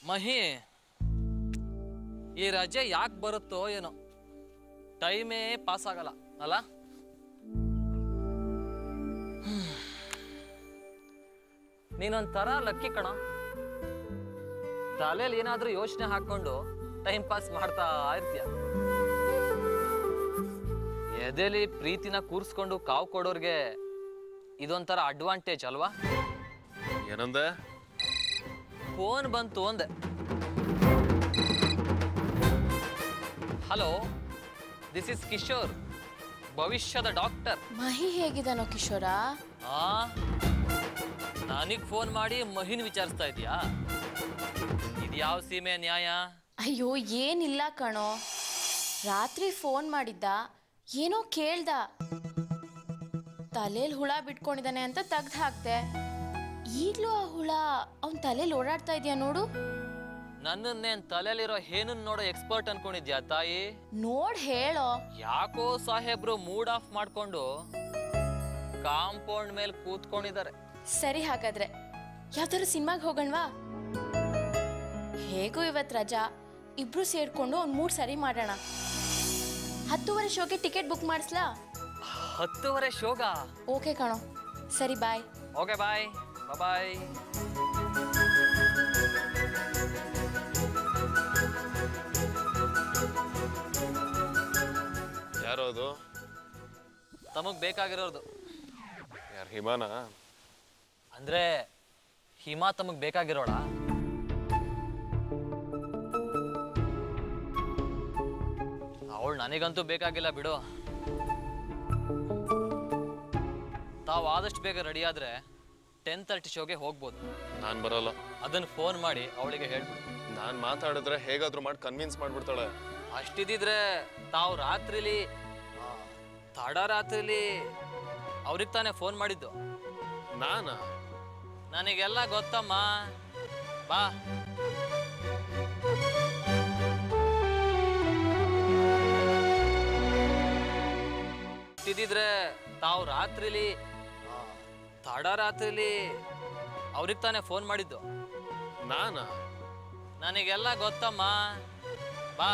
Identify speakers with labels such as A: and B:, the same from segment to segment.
A: ಮಹಿ ಈ ರಜೆ ಯಾಕೆ ಬರುತ್ತೋ ಏನೋ ಟೈಮೇ ಪಾಸ್ ಆಗಲ್ಲ ಅಲ್ಲ ಹ್ಮ್. ನೀನೊಂಥರ ಲಕ್ಕಿ ಕಣ ತಲೆಯಲ್ಲಿ ಏನಾದ್ರೂ ಯೋಚನೆ ಹಾಕೊಂಡು ಟೈಮ್ ಪಾಸ್ ಮಾಡ್ತಾ ಇರ್ತೀಯ ಎದೆಲಿ ಪ್ರೀತಿನ ಕೂರ್ಸ್ಕೊಂಡು ಕಾವು ಕೊಡೋರ್ಗೆ ಇದೊಂಥರ ಅಡ್ವಾಂಟೇಜ್ ಅಲ್ವಾ
B: ಏನಂದೆ
A: ಫೋನ್ ಬಂತು ಅಂದೆ ಹಲೋ ದಿಸ್ ಇಸ್ ಕಿಶೋರ್ ಭವಿಷ್ಯದ ಡಾಕ್ಟರ್
C: ಮಹಿ ಹೇಗಿದಾನೋ ಕಿಶೋರ
A: ಆ ನನಗ್ ಫೋನ್ ಮಾಡಿ ಮಹಿನ್ ವಿಚಾರಿಸ್ತಾ ಇದೀಯಾ ಇದ್ಯಾವ ಸೀಮೆ ನ್ಯಾಯ
C: ಅಯ್ಯೋ ಏನಿಲ್ಲ ಕಣೋ ರಾತ್ರಿ ಫೋನ್ ಮಾಡಿದ್ದ ಏನೋ ಕೇಳ್ದ ತಲೆಯಲ್ಲಿ ಹುಳ ಬಿಟ್ಕೊಂಡಿದ್ದಾನೆ ಅಂತ ತೆಗ್ದು ಹಾಕ್ದೆ ಈಗಲೂ ಆ ಹುಳ ಅವನ ತಲೆಯಲ್ಲಿ ಓಡಾಡ್ತಾ ಇದೆಯಾ ನೋಡು
A: ನನ್ನನ್ನೇನ್ ತಲೆಯಲ್ಲಿರೋ ಏನನ್ ನೋಡೋ ಎಕ್ಸ್ಪರ್ಟ್ ಅನ್ಕೊಂಡಿದ್ಯಾ ತಾಯಿ
C: ನೋಡ್ ಹೇಳೋ
A: ಯಾಕೋ ಸಾಹೇಬ್ರು ಮೂಡ್ ಆಫ್ ಮಾಡ್ಕೊಂಡು ಕಾಂಪೌಂಡ್ ಮೇಲೆ ಕೂತ್ಕೊಂಡಿದ್ದಾರೆ
C: ಸರಿ ಹಾಗಾದ್ರೆ ಯಾವ್ದಾದ್ರು ಸಿನಿಮಾಗೆ ಹೋಗಣ್ವಾ ಹೇಗೂ ಇವತ್ತು ರಜಾ ಇಬ್ರು ಸೇರ್ಕೊಂಡು ಒಂದು ಮೂಡ್ ಸರಿ ಮಾಡೋಣ ಹತ್ತುವರೆ ಶೋಗೆ ಟಿಕೆಟ್ ಬುಕ್ ಮಾಡಿಸ್ಲಾ
A: ಹತ್ತುವರೆ ಶೋಗ
C: ಓಕೆ ಕಣೋ ಸರಿ ಬಾಯ್
A: ಓಕೆ ಬಾಯ್ ಬಾಯ್
B: ಯಾರೋ ಅದು
A: ತಮಗ್ ಬೇಕಾಗಿರೋದು
B: ಯಾರು ಹಿಮಾನ
A: ಅಂದ್ರೆ ಹಿಮಾ ತಮಗ್ ಬೇಕಾಗಿರೋಳ ಅವಳು ನನಗಂತೂ ಬೇಕಾಗಿಲ್ಲ ಬಿಡು ತಾವು ಆದಷ್ಟು ಬೇಗ ರೆಡಿ ಆದ್ರೆ ಟೆನ್ ತರ್ಟಿ ಶೋಗೆ ಹೋಗ್ಬೋದು
B: ನಾನು ಬರಲ್ಲ
A: ಅದನ್ನ ಫೋನ್ ಮಾಡಿ ಅವಳಿಗೆ ಹೇಳ್ಬಿಡು
B: ನಾನು ಮಾತಾಡಿದ್ರೆ ಹೇಗಾದ್ರೂ ಮಾಡಿ ಕನ್ವಿನ್ಸ್ ಮಾಡ್ಬಿಡ್ತಾಳೆ
A: ಅಷ್ಟಿದ್ರೆ ತಾವು ರಾತ್ರಿಲಿ ಆ, ತಡ ರಾತ್ರಿಲಿ ಅವ್ರಿಗೆ ತಾನೇ ಫೋನ್ ಮಾಡಿದ್ದು
B: ನಾನಾ
A: ನನಗೆಲ್ಲ ಗೊತ್ತಮ್ಮ ಬಾ ತಿದ್ದಿದ್ರೆ ತಾವು ರಾತ್ರಿಲಿ ಆ, ತಡ ರಾತ್ರಿಲಿ ಅವ್ರಿಗೆ ತಾನೇ ಫೋನ್ ಮಾಡಿದ್ದು
B: ನಾನಾ
A: ನನಗೆಲ್ಲ ಗೊತ್ತಮ್ಮ ಬಾ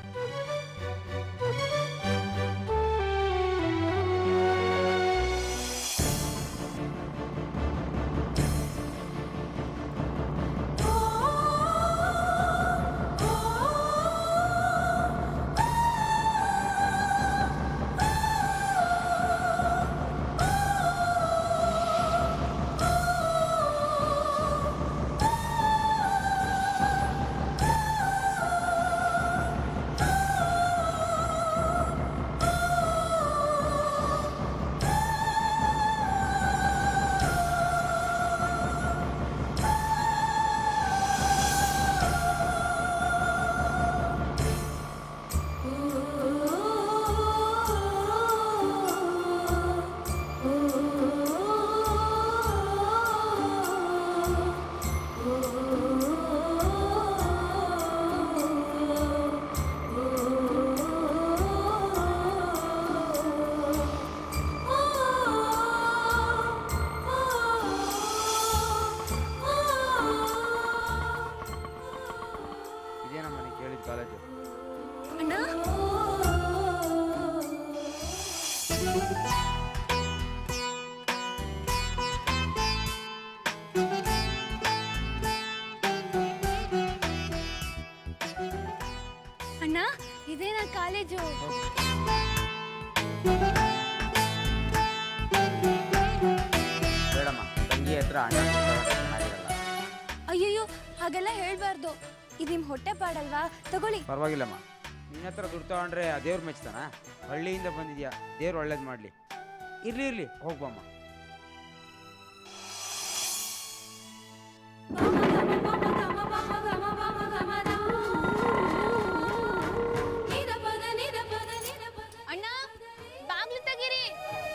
D: ಇದೇನಮ್ಮ ನೀ ಕೇಳಿದ ಕಾಲೇಜು
E: ಅಣ್ಣ ಇದೇನ ಕಾಲೇಜು
D: ಬೇಡಮ್ಮ ತಂಗಿ ಹತ್ರ ಅಣ್ಣ ಕೂತ್ಕೊಳ್ಳೋಕೆ ಚೆನ್ನಾಗಿರಲ್ಲ
E: ಅಯ್ಯಯ್ಯೋ ಹಾಗೆಲ್ಲ ಹೇಳ್ಬಾರ್ದು ಇದು ನಿಮ್ ಹೊಟ್ಟೆ ಪಾಡಲ್ವಾ ತಗೊಳ್ಳಿ
D: ಪರವಾಗಿಲ್ಲಮ್ಮ ನಿನ್ನ ಹತ್ರ ದುಡ್ಡು ತಗೊಂಡ್ರೆ ಆ ದೇವ್ರು ಮೆಚ್ತಾನ ಹಳ್ಳಿಯಿಂದ ಬಂದಿದ್ಯಾ ದೇವ್ರು ಒಳ್ಳೇದು ಮಾಡಲಿ ಇರ್ಲಿ ಇರ್ಲಿ ಹೋಗ್ಬಮ್ಮ
E: ಅಣ್ಣ ಬಾಗ್ಲು ತೆಗೀರಿ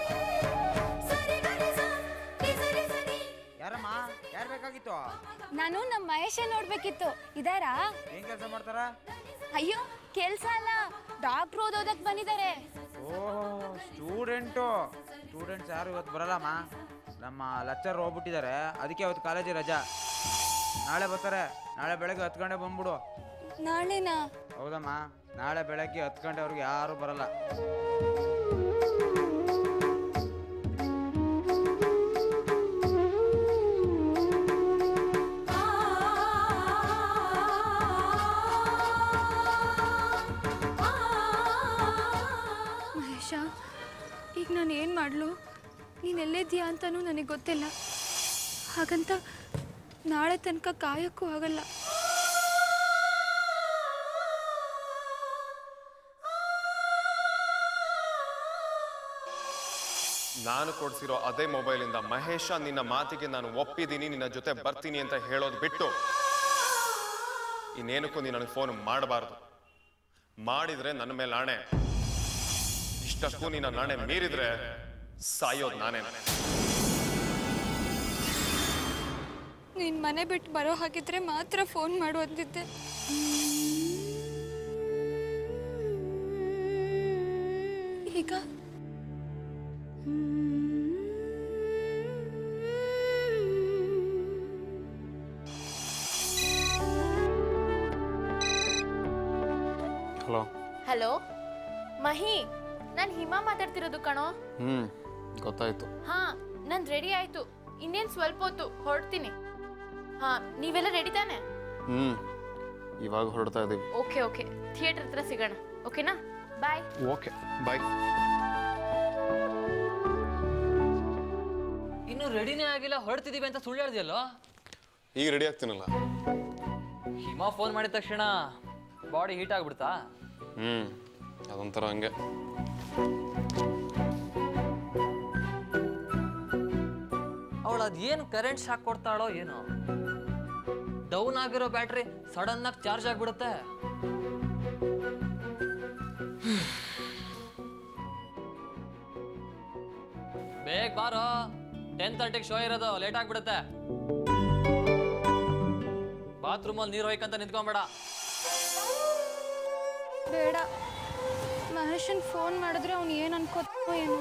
D: ಯಾರಮ್ಮ ಯಾರು ಬೇಕಾಗಿತ್ತು
E: ನಾನು ನಮ್ಮ ಮಹೇಶ ನೋಡ್ಬೇಕಿತ್ತು ಇದಾರಾ
D: ಏನ್ ಕೆಲಸ ಮಾಡ್ತಾರ
E: ಅಯ್ಯೋ ಕೆಲ್ಸ ಅಲ್ಲ ಡಾಕ್ಟ್ರು ಓದೋದಕ್ ಬಂದಿದ್ದಾರೆ
D: ಓಹ್ ಸ್ಟೂಡೆಂಟು ಸ್ಟೂಡೆಂಟ್ಸ್ ಯಾರು ಇವತ್ತು ಬರಲ್ಲಮ್ಮ ನಮ್ಮ ಲೆಕ್ಚರ್ ಹೋಗ್ಬಿಟ್ಟಿದ್ದಾರೆ ಅದಕ್ಕೆ ಅವತ್ತು ಕಾಲೇಜ್ ರಜಾ ನಾಳೆ ಬರ್ತಾರೆ ನಾಳೆ ಬೆಳಗ್ಗೆ ಹತ್ತು ಗಂಟೆ ಬಂದ್ಬಿಡು
E: ನಾಳೆನಾ
D: ಹೌದಮ್ಮ ನಾಳೆ ಬೆಳಗ್ಗೆ ಹತ್ತು ಗಂಟೆವರೆಗೆ ಯಾರೂ ಬರಲ್ಲ
E: ಮಹೇಶ ಈಗ ನಾನು ಏನು ಮಾಡಲು ನೀನು ಎಲ್ಲಿದ್ದೀಯಾ ಅಂತಲೂ ನನಗೆ ಗೊತ್ತಿಲ್ಲ ಹಾಗಂತ ನಾಳೆ ತನಕ ಕಾಯೋಕ್ಕೂ ಆಗಲ್ಲ
B: ನಾನು ಕೊಡ್ಸಿರೋ ಅದೇ ಮೊಬೈಲಿಂದ ಮಹೇಶ ನಿನ್ನ ಮಾತಿಗೆ ನಾನು ಒಪ್ಪಿದ್ದೀನಿ ನಿನ್ನ ಜೊತೆ ಬರ್ತೀನಿ ಅಂತ ಹೇಳೋದು ಬಿಟ್ಟು ಇನ್ನೇನಕ್ಕೂ ನೀನು ನನಗೆ ಫೋನ್ ಮಾಡಬಾರ್ದು ಮಾಡಿದ್ರೆ ನನ್ನ ಮೇಲೆ ನಾಣೆ ಇಷ್ಟಕ್ಕೂ ನೀನು ನಾಣೆ ಮೀರಿದ್ರೆ ಸಾಯೋದು ನಾನೇ
E: ನೀನು ಮನೆ ಬಿಟ್ಟು ಬರೋ ಹಾಗಿದ್ರೆ ಮಾತ್ರ ಫೋನ್ ಮಾಡು ಅಂದಿದ್ದೆ ಈಗ
B: ಹಲೋ
C: ಹಲೋ ಮಹಿ ನಾನು ಹಿಮಾ ಮಾತಾಡ್ತಿರೋದು ಕಣೋ
B: ಹ್ಮ್ ಗೊತ್ತಾಯ್ತು
C: ಹಾ ನಾನು ರೆಡಿ ಆಯ್ತು ಇನ್ನೇನು ಸ್ವಲ್ಪ ಹೊತ್ತು ಹೊರಡ್ತೀನಿ ಹಾ ನೀವೆಲ್ಲ ರೆಡಿ ತಾನೆ
B: ಹ್ಮ್ ಇವಾಗ ಹೊರಡ್ತಾ ಇದೀವಿ
C: ಓಕೆ ಓಕೆ ಥಿಯೇಟರ್ ಹತ್ರ ಸಿಗೋಣ ಓಕೆನಾ ಬಾಯ್
B: ಓಕೆ ಬಾಯ್
A: ಇನ್ನು ರೆಡಿನೇ ಆಗಿಲ್ಲ ಹೊರಡ್ತಿದೀವಿ ಅಂತ ಸುಳ್ಳು ಹೇಳ್ದಿಯಲ್ಲೋ
B: ಈಗ ರೆಡಿ ಆಗ್ತೀನಲ್ಲ
A: ಹಿಮ ಫೋನ್ ಮಾಡಿದ ತಕ್ಷಣ ಬಾಡಿ ಹೀಟ್ ಆಗ್ಬಿಡ್ತಾ
B: ಹ್ಮ್ ಅದೊಂಥರ ಹಂಗೆ
A: ಅವಳು ಅದೇನು ಕರೆಂಟ್ ಶಾಕ್ ಕೊಡ್ತಾಳೋ ಏನೋ ಡೌನ್ ಆಗಿರೋ ಬ್ಯಾಟ್ರಿ ಸಡನ್ ಆಗಿ ಚಾರ್ಜ್ ಆಗ್ಬಿಡುತ್ತೆ ಬೇಗ ಬಾರೋ ಟೆನ್ ತರ್ಟಿಗೆ ಶೋ ಇರೋದು ಲೇಟ್ ಆಗ್ಬಿಡುತ್ತೆ ಬಾತ್ರೂಮಲ್ಲಿ ನೀರು ಹೋಯ್ಕಂತ ನಿಂತ್ಕೊಂಬೇಡ
E: ಬೇಡ ಮಹೇಶನ್ ಫೋನ್ ಮಾಡಿದ್ರೆ ಅವ್ನು ಏನು ಅನ್ಕೋತಾನೋ ಏನೋ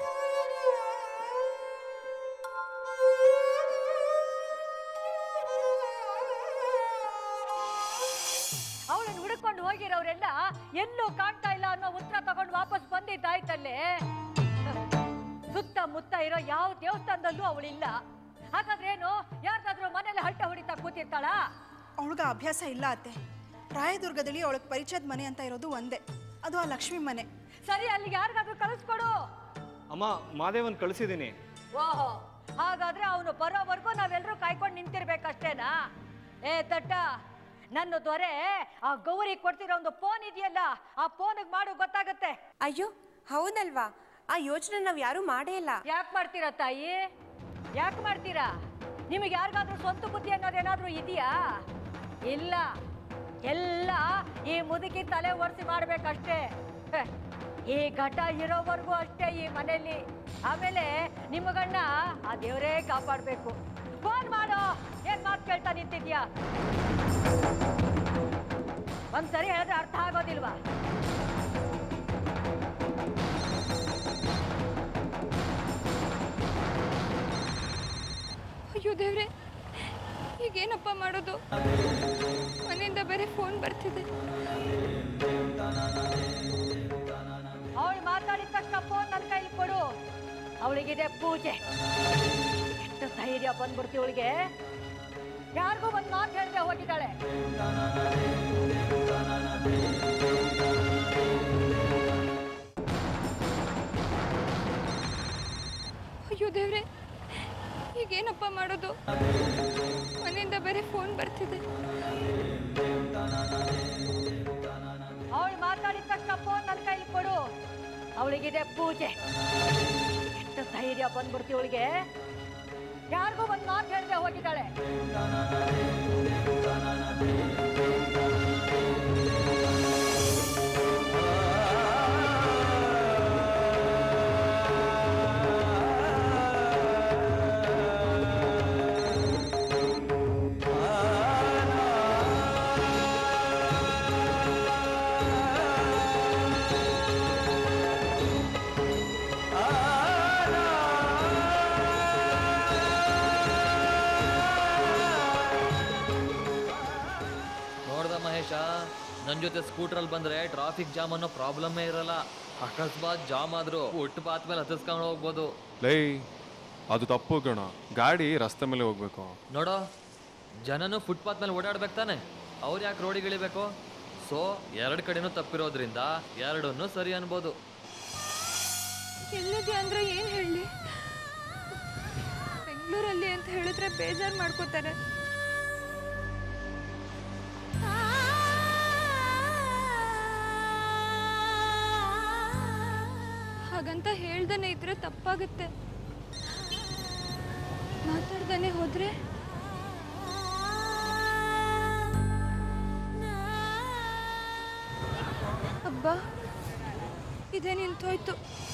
F: ಅವಳನ್ನು ಹುಡುಕೊಂಡು ಹೋಗಿರೋರೆಲ್ಲ ಎಲ್ಲೂ ಕಾಣ್ತಾ ಇಲ್ಲ ಅನ್ನೋ ಉತ್ತರ ತಗೊಂಡು ವಾಪಸ್ ಬಂದಿದ್ದಾಯ್ತಲ್ಲೇ ಸುತ್ತಮುತ್ತ ಇರೋ ಯಾವ ದೇವಸ್ಥಾನದಲ್ಲೂ ಅವಳಿಲ್ಲ ಹಾಗಾದ್ರೇನು ಯಾರ್ದಾದ್ರೂ ಮನೇಲಿ ಹಲ್ಟ ಹೊಡಿತಾ ಕೂತಿರ್ತಾಳ
G: ಅವಳಿಗೆ ಅಭ್ಯಾಸ ಇಲ್ಲ ಅತ್ತೆ ರಾಯದುರ್ಗದಲ್ಲಿ ಅವಳಿಗೆ ಪರಿಚಯದ ಮನೆ ಅಂತ ಇರೋದು ಒಂದೇ ಅದು ಆ ಲಕ್ಷ್ಮಿ ಮನೆ
F: ಸರಿ ಅಲ್ಲಿಗೆ ಯಾರಿಗಾದ್ರೂ ಕಳಿಸ್ಕೊಡು
H: ಅಮ್ಮ ಮಾದೇವನ್ ಕಳಿಸಿದ್ದೀನಿ
F: ಓಹೋ ಹಾಗಾದ್ರೆ ಅವನು ಬರೋವರೆಗೂ ನಾವೆಲ್ಲರೂ ಕಾಯ್ಕೊಂಡು ನಿಂತಿರ್ಬೇಕಷ್ಟೇನಾ ಏ ತಟ್ಟ ನನ್ನ ದೊರೆ ಆ ಗೌರಿ ಕೊಡ್ತಿರೋ ಒಂದು ಫೋನ್ ಇದೆಯಲ್ಲ ಆ ಫೋನಿಗೆ ಮಾಡು ಗೊತ್ತಾಗತ್ತೆ
I: ಅಯ್ಯೋ ಹೌದಲ್ವಾ ಆ ಯೋಚನೆ ನಾವು ಯಾರೂ ಮಾಡೇ ಇಲ್ಲ
F: ಯಾಕೆ ಮಾಡ್ತೀರಾ ತಾಯಿ ಯಾಕೆ ಮಾಡ್ತೀರಾ ನಿಮಗೆ ಯಾರಿಗಾದ್ರೂ ಸ್ವಂತ ಬುದ್ಧಿ ಅನ್ನೋದೇನಾದ್ರೂ ಇದೆಯಾ ಇಲ್ಲ ಎಲ್ಲ ಈ ಮುದುಕಿ ತಲೆ ಒರೆಸಿ ಮಾಡ್ಬೇಕಷ್ಟೇ ಹೆ, ಈ ಘಟ ಇರೋವರೆಗೂ ಅಷ್ಟೇ ಈ ಮನೆಯಲ್ಲಿ ಆಮೇಲೆ ನಿಮಗಣ್ಣ ಆ ದೇವರೇ ಕಾಪಾಡಬೇಕು ಫೋನ್ ಮಾಡೋ ಏನ್ ಮಾತು ಕೇಳ್ತಾ ನಿಂತಿದ್ಯಾ ಒಂದ್ಸರಿ ಹೇಳಿದ್ರೆ ಅರ್ಥ ಆಗೋದಿಲ್ವಾ
E: ಅಯ್ಯೋ ದೇವ್ರೆ ಈಗೇನಪ್ಪ ಮಾಡೋದು ಮನೆಯಿಂದ ಬೇರೆ ಫೋನ್ ಬರ್ತಿದೆ
F: ಅವಳು ಮಾತಾಡಿದ ತಕ್ಷಣ ಫೋನ್ ನನ್ನ ಕೈಲಿ ಕೊಡು ಅವಳಿಗಿದೆ ಪೂಜೆ ಎಷ್ಟು ಧೈರ್ಯ ಬಂದ್ಬಿಡ್ತಿ ಅವಳಿಗೆ ಯಾರಿಗೂ ಒಂದು ಮಾತು ಹೇಳ್ದೆ ಹೋಗಿದ್ದಾಳೆ
E: ಅಯ್ಯೋ ದೇವ್ರೆ ಈಗೇನಪ್ಪ ಮಾಡೋದು ಮನೆಯಿಂದ ಬೇರೆ ಫೋನ್ ಬರ್ತಿದೆ
F: ಅವಳು ಮಾತಾಡಿದ ತಕ್ಷಣ ಫೋನ್ ನನ್ನ ಕೈಲಿ ಕೊಡು ಅವಳಿಗಿದೆ ಪೂಜೆ ಎಷ್ಟು ಧೈರ್ಯ ಬಂದ್ಬಿಡ್ತಿ ಅವಳಿಗೆ ಯಾರಿಗೂ ಒಂದು ಮಾತು ಹೇಳ್ದೆ ಹೋಗಿದ್ದಾಳೆ
B: ಆ
A: ನನ್ನ ಜೊತೆ ಸ್ಕೂಟ್ರಲ್ಲಿ ಬಂದ್ರೆ ಟ್ರಾಫಿಕ್ ಜಾಮ್ ಅನ್ನೋ ಪ್ರಾಬ್ಲಮ್ಮೇ ಇರಲ್ಲ ಅಕಸ್ಮಾತ್ ಜಾಮ್ ಆದ್ರೂ ಫುಟ್ಪಾತ್ ಮೇಲೆ ಹತ್ತಿಸ್ಕೊಂಡು ಹೋಗ್ಬೋದು
B: ಲೈ ಅದು ತಪ್ಪು ಗಣ ಗಾಡಿ ರಸ್ತೆ ಮೇಲೆ ಹೋಗ್ಬೇಕು
A: ನೋಡೋ ಜನನು ಫುಟ್ಪಾತ್ ಮೇಲೆ ಓಡಾಡ್ಬೇಕು ತಾನೆ ಅವ್ರು ಯಾಕೆ ರೋಡಿಗೆ ಇಳಿಬೇಕು ಸೊ ಎರಡು ಕಡೆನೂ ತಪ್ಪಿರೋದ್ರಿಂದ ಎರಡನ್ನೂ ಸರಿ ಅನ್ಬೋದು
E: ಎಲ್ಲಿದೆ ಅಂದ್ರೆ ಏನು ಹೇಳಲಿ ಬೆಂಗಳೂರಲ್ಲಿ ಅಂತ ಹೇಳಿದ್ರೆ ಬೇಜಾರು ಮಾಡ್ಕೋತಾರೆ ಹಾಗಂತ ಹೇಳ್ದನೆ ಇದ್ರೆ ತಪ್ಪಾಗುತ್ತೆ ಮಾತಾಡ್ದಾನೆ ಹೋದ್ರೆ ಅಬ್ಬಾ ಇದೇ ನಿಂತೋಯ್ತು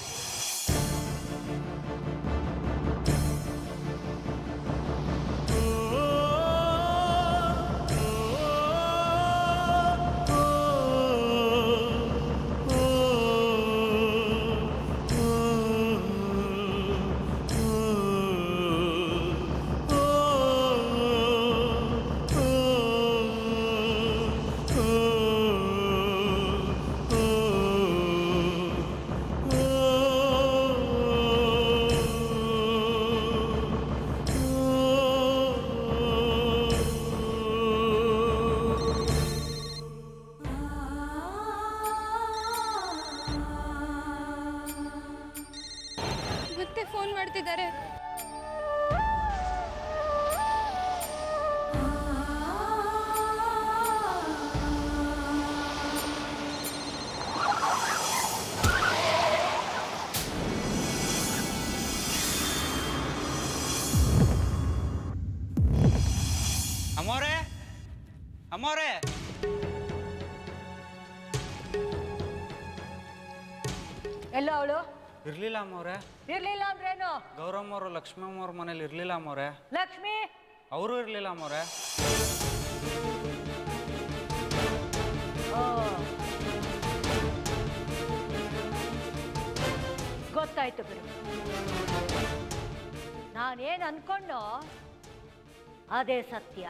E: ಮತ್ತೆ ಫೋನ್ ಮಾಡ್ತಿದ್ದಾರೆ
D: ಅಮ್ಮೋರೆ ಅಮ್ಮೋರೆ
F: ಎಲ್ಲ ಅವಳು
D: ಇರ್ಲಿಲ್ಲ ಅಮ್ಮವ್ರೆ
F: ಇರ್ಲಿಲ್ಲ ಅಂದ್ರೇನು
D: ಗೌರಮ್ಮ ಅವರು ಲಕ್ಷ್ಮಮ್ಮ ಅವ್ರ ಮನೇಲಿ ಇರ್ಲಿಲ್ಲ ಅಮ್ಮವ್ರೆ
F: ಲಕ್ಷ್ಮಿ
D: ಅವರು ಇರ್ಲಿಲ್ಲ ಅಮ್ಮವ್ರೆ
F: ಓ. ಗೊತ್ತಾಯ್ತು ಬಿಡು ನಾನೇನು ಅನ್ಕೊಂಡು ಅದೇ ಸತ್ಯ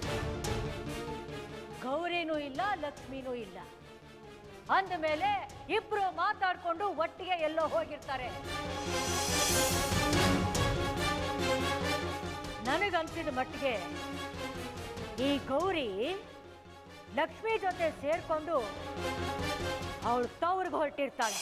F: ಗೌರಿನೂ ಇಲ್ಲ ಲಕ್ಷ್ಮಿನೂ ಇಲ್ಲ ಅಂದಮೇಲೆ ಇಬ್ರು ಮಾತಾಡ್ಕೊಂಡು ಒಟ್ಟಿಗೆ ಎಲ್ಲೋ ಹೋಗಿರ್ತಾರೆ ನನಗನ್ಸಿದ ಮಟ್ಟಿಗೆ ಈ ಗೌರಿ ಲಕ್ಷ್ಮಿ ಜೊತೆ ಸೇರ್ಕೊಂಡು ಅವಳು ತವ್ರಿಗೆ ಹೊರಟಿರ್ತಾಳೆ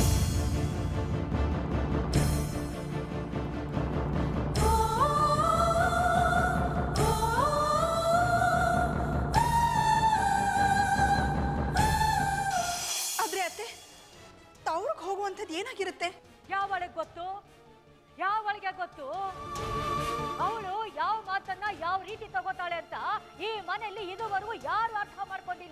G: ಆದ್ರೆ ಅತ್ತೆ ತವ್ರಿಗೆ ಹೋಗುವಂಥದ್ದು ಏನಾಗಿರುತ್ತೆ
F: ಯಾವಳಿಗೆ ಗೊತ್ತು ಯಾವಳಿಗೆ ಗೊತ್ತು ಅವಳು ಯಾವ ಮಾತನ್ನ ಯಾವ ರೀತಿ ತಗೋತಾಳೆ ಅಂತ ಈ ಮನೆಯಲ್ಲಿ ಇದುವರೆಗೂ ಯಾರು ಅರ್ಥ ಮಾಡ್ಕೊಂಡಿಲ್ಲ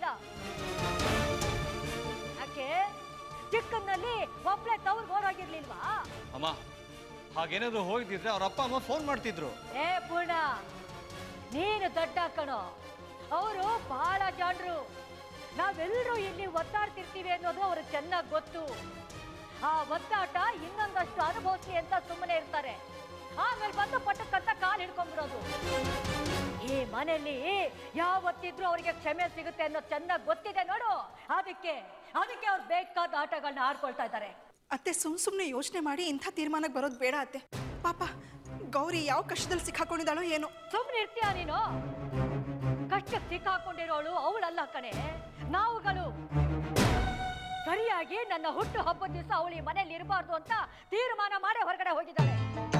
F: ಯಾಕೆ ಚಿಕ್ಕನ್ನಲ್ಲಿ ಒಬ್ಳೆ ತವ್ರಿಗೆ ಹೋರಾಗಿರ್ಲಿಲ್ವಾ
H: ಅಮ್ಮ ಹಾಗೇನಾದ್ರು ಹೋಗಿದ್ದಿದ್ರೆ ಅವ್ರ ಅಪ್ಪ ಅಮ್ಮ ಫೋನ್ ಮಾಡ್ತಿದ್ರು
F: ಏ ಪೂರ್ಣ ನೀನು ದಡ್ಡ ಕಣೋ ಅವರು ಬಹಳ ಜಾಣರು ನಾವೆಲ್ಲರೂ ಇಲ್ಲಿ ಒತ್ತಾಡ್ತಿರ್ತೀವಿ ಅನ್ನೋದು ಅವ್ರಿಗೆ ಚೆನ್ನಾಗಿ ಗೊತ್ತು ಆ ಒತ್ತಾಟ ಇನ್ನೊಂದಷ್ಟು ಅನುಭವಿಸಿ ಅಂತ ಸುಮ್ಮನೆ ಇರ್ತಾರೆ ಆಮೇಲೆ ಬಂದು ಪಟ್ಟಕ್ಕಂತ ಕಾಲು ಹಿಡ್ಕೊಂಡ್ಬಿಡೋದು ಈ ಮನೆಯಲ್ಲಿ ಯಾವತ್ತಿದ್ರೂ ಅವ್ರಿಗೆ ಕ್ಷಮೆ ಸಿಗುತ್ತೆ ಅನ್ನೋದು ಚೆನ್ನಾಗಿ ಗೊತ್ತಿದೆ ನೋಡು ಅದಕ್ಕೆ ಅದಕ್ಕೆ ಅವ್ರು ಬೇಕಾದ ಆಟಗಳನ್ನ ಆಡ್ಕೊಳ್ತಾ ಇದ್ದಾರೆ
G: ಅತ್ತೆ ಸುಮ್ ಸುಮ್ಮನೆ ಯೋಚನೆ ಮಾಡಿ ಇಂಥ ತೀರ್ಮಾನಕ್ಕೆ ಬರೋದು ಬೇಡ ಅತ್ತೆ ಪಾಪ ಗೌರಿ ಯಾವ ಕಷ್ಟದಲ್ಲಿ ಸಿಕ್ಕಾಕೊಂಡಿದ್ದಾಳೋ ಏನೋ
F: ಸುಮ್ಮನೆ ಇರ್ತೀಯ ನೀನು ಕಷ್ಟಕ್ಕೆ ಸಿಕ್ಕಾಕೊಂಡಿರೋಳು ಅವಳಲ್ಲ ಕಣೆ ನಾವುಗಳು ಸರಿಯಾಗಿ ನನ್ನ ಹುಟ್ಟು ಹಬ್ಬದ ದಿವಸ ಅವಳು ಈ ಮನೇಲಿ ಇರಬಾರ್ದು ಅಂತ ತೀರ್ಮಾನ ಮಾಡಿ ಹೊರಗಡೆ ಹೋಗಿದ್ದಾಳೆ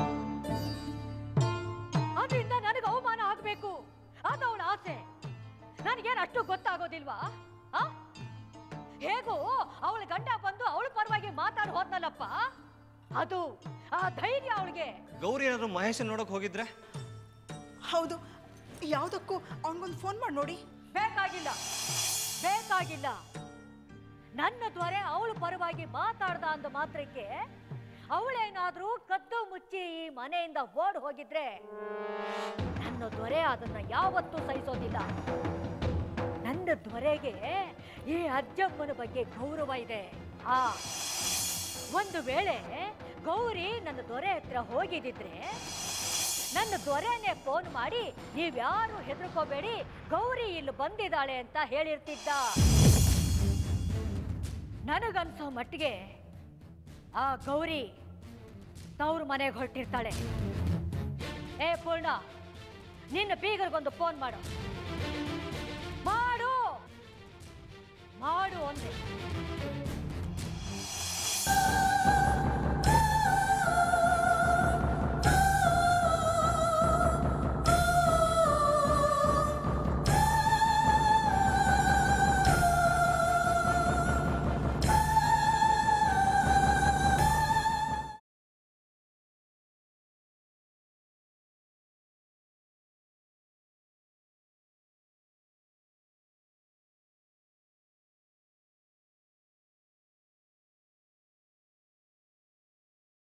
F: ಅದರಿಂದ ನನಗೆ ಅವಮಾನ ಆಗ್ಬೇಕು ಅದು ಅವಳ ಆಸೆ ನನಗೇನು ಅಷ್ಟು ಗೊತ್ತಾಗೋದಿಲ್ವಾ ಆ? ಹೇಗೂ ಅವಳ ಗಂಡ ಬಂದು ಅವಳ ಪರವಾಗಿ ಮಾತಾಡಿ ಹೋದ್ನಲ್ಲಪ್ಪ ಅದು ಆ ಧೈರ್ಯ ಅವಳಿಗೆ
H: ಗೌರಿ ಏನಾದ್ರು ಮಹೇಶನ್ ನೋಡಕ್ ಹೋಗಿದ್ರೆ
G: ಹೌದು ಯಾವುದಕ್ಕೂ ಅವನಿಗೊಂದು ಫೋನ್ ಮಾಡಿ ನೋಡಿ
F: ಬೇಕಾಗಿಲ್ಲ ಬೇಕಾಗಿಲ್ಲ ನನ್ನ ದ್ವರೆ ಅವಳು ಪರವಾಗಿ ಮಾತಾಡ್ದ ಅಂದ ಮಾತ್ರಕ್ಕೆ ಅವಳೇನಾದ್ರೂ ಕದ್ದು ಮುಚ್ಚಿ ಈ ಮನೆಯಿಂದ ಓಡ್ ಹೋಗಿದ್ರೆ ನನ್ನ ದೊರೆ ಅದನ್ನ ಯಾವತ್ತೂ ಸಹಿಸೋದಿಲ್ಲ ನನ್ನ ದೊರೆಗೆ ಈ ಅಜ್ಜಮ್ಮನ ಬಗ್ಗೆ ಗೌರವ ಇದೆ ಆ ಒಂದು ವೇಳೆ ಗೌರಿ ನನ್ನ ದೊರೆ ಹತ್ರ ಹೋಗಿದ್ದಿದ್ರೆ ನನ್ನ ದೊರೆನೇ ಫೋನ್ ಮಾಡಿ ನೀವ್ಯಾರು ಹೆದರ್ಕೋಬೇಡಿ ಗೌರಿ ಇಲ್ಲಿ ಬಂದಿದ್ದಾಳೆ ಅಂತ ಹೇಳಿರ್ತಿದ್ದ ನನಗನ್ಸೋ ಮಟ್ಟಿಗೆ ಆ ಗೌರಿ ತವ್ರ ಮನೆಗೆ ಹೊರಟಿರ್ತಾಳೆ ಏ ಪೂರ್ಣ ನಿನ್ನ ಬೀಗರಿಗೊಂದು ಫೋನ್ ಮಾಡು ಮಾಡು ಮಾಡು ಅಂದೆ